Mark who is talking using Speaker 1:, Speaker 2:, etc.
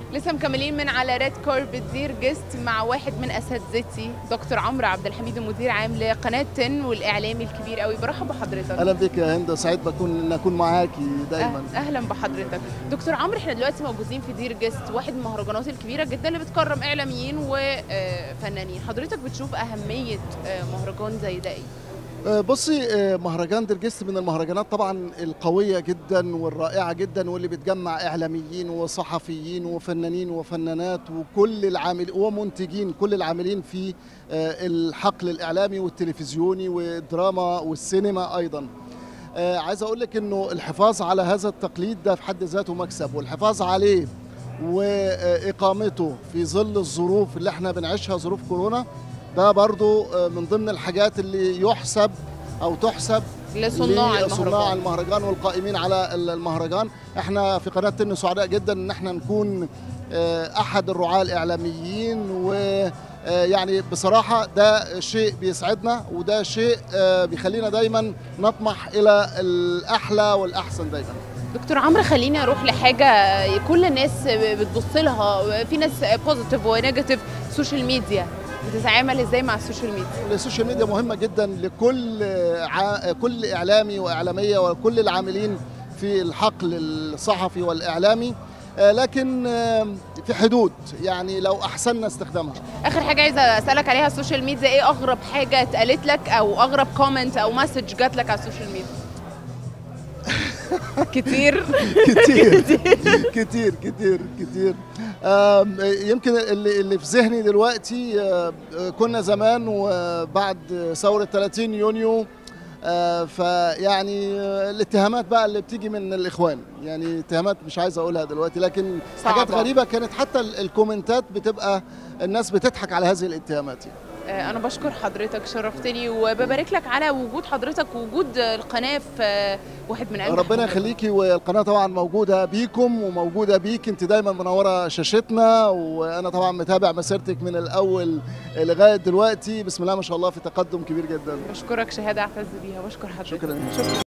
Speaker 1: لسه مكملين من على ريد كاربت دير جيست مع واحد من اساتذتي دكتور عمرو عبد الحميد مدير عام لقناه تن والاعلامي الكبير قوي برحب بحضرتك
Speaker 2: اهلا بك يا هند سعيد بكون ان اكون معاكي دايما
Speaker 1: أه- اهلا بحضرتك دكتور عمرو احنا دلوقتي موجودين في دير جيست واحد من المهرجانات الكبيره جدا اللي بتكرم اعلاميين وفنانين حضرتك بتشوف اهميه آه، مهرجان زي ده ايه
Speaker 2: آه، بصي آه، مهرجان درجست من المهرجانات طبعا القويه جدا والرائعه جدا واللي بتجمع اعلاميين وصحفيين وفنانين وفنانات وكل العامل ومنتجين كل العاملين في آه، الحقل الاعلامي والتلفزيوني والدراما والسينما ايضا آه، عايز اقول لك انه الحفاظ على هذا التقليد ده في حد ذاته مكسب والحفاظ عليه واقامته في ظل الظروف اللي احنا بنعيشها ظروف كورونا ده برضو آه، من ضمن الحاجات اللي يحسب او تحسب
Speaker 1: لصناع
Speaker 2: لصناع
Speaker 1: المهرجان
Speaker 2: المهرجان والقائمين على ال- المهرجان احنا في قناه تن سعداء جدا ان احنا نكون آه، احد الرعاة الاعلاميين و آه، يعني بصراحة ده شيء بيسعدنا وده شيء آه، بيخلينا دايما نطمح إلى الأحلى والأحسن دايما
Speaker 1: دكتور عمرو خليني اروح لحاجه كل الناس بتبص لها في ناس بوزيتيف ونيجاتيف سوشيال ميديا بتتعامل ازاي مع السوشيال ميديا
Speaker 2: السوشيال ميديا مهمة جدا لكل ع... كل إعلامي وإعلامية وكل العاملين في الحقل الصحفي والإعلامي آه، لكن آه، في حدود يعني لو أحسننا استخدامها
Speaker 1: اخر حاجه عايزه اسالك عليها السوشيال ميديا ايه اغرب حاجه اتقالت لك او اغرب كومنت او مسج جات لك على السوشيال ميديا كتير
Speaker 2: كتير كتير كتير كتير آم، يمكن اللي اللي في ذهني دلوقتي آه، كنا زمان وبعد ثورة 30 يونيو آه، فيعني آه، الاتهامات بقى اللي بتيجي من الاخوان يعني اتهامات مش عايز اقولها دلوقتي لكن حاجات
Speaker 1: صعبة.
Speaker 2: غريبه كانت حتى ال- الكومنتات بتبقى الناس بتضحك على هذه الاتهامات يعني.
Speaker 1: آه، انا بشكر حضرتك شرفتني وببارك لك على وجود حضرتك ووجود القناه في آه، واحد من أنجح
Speaker 2: ربنا
Speaker 1: المهرجانات.
Speaker 2: يخليكي والقناه طبعا موجوده بيكم وموجوده بيك انت دايما منوره شاشتنا وانا طبعا متابع مسيرتك من الاول لغايه دلوقتي بسم الله ما شاء الله في تقدم كبير جدا
Speaker 1: بشكرك شهاده اعتز بيها بشكر حضرتك
Speaker 2: شكرا
Speaker 1: شكرا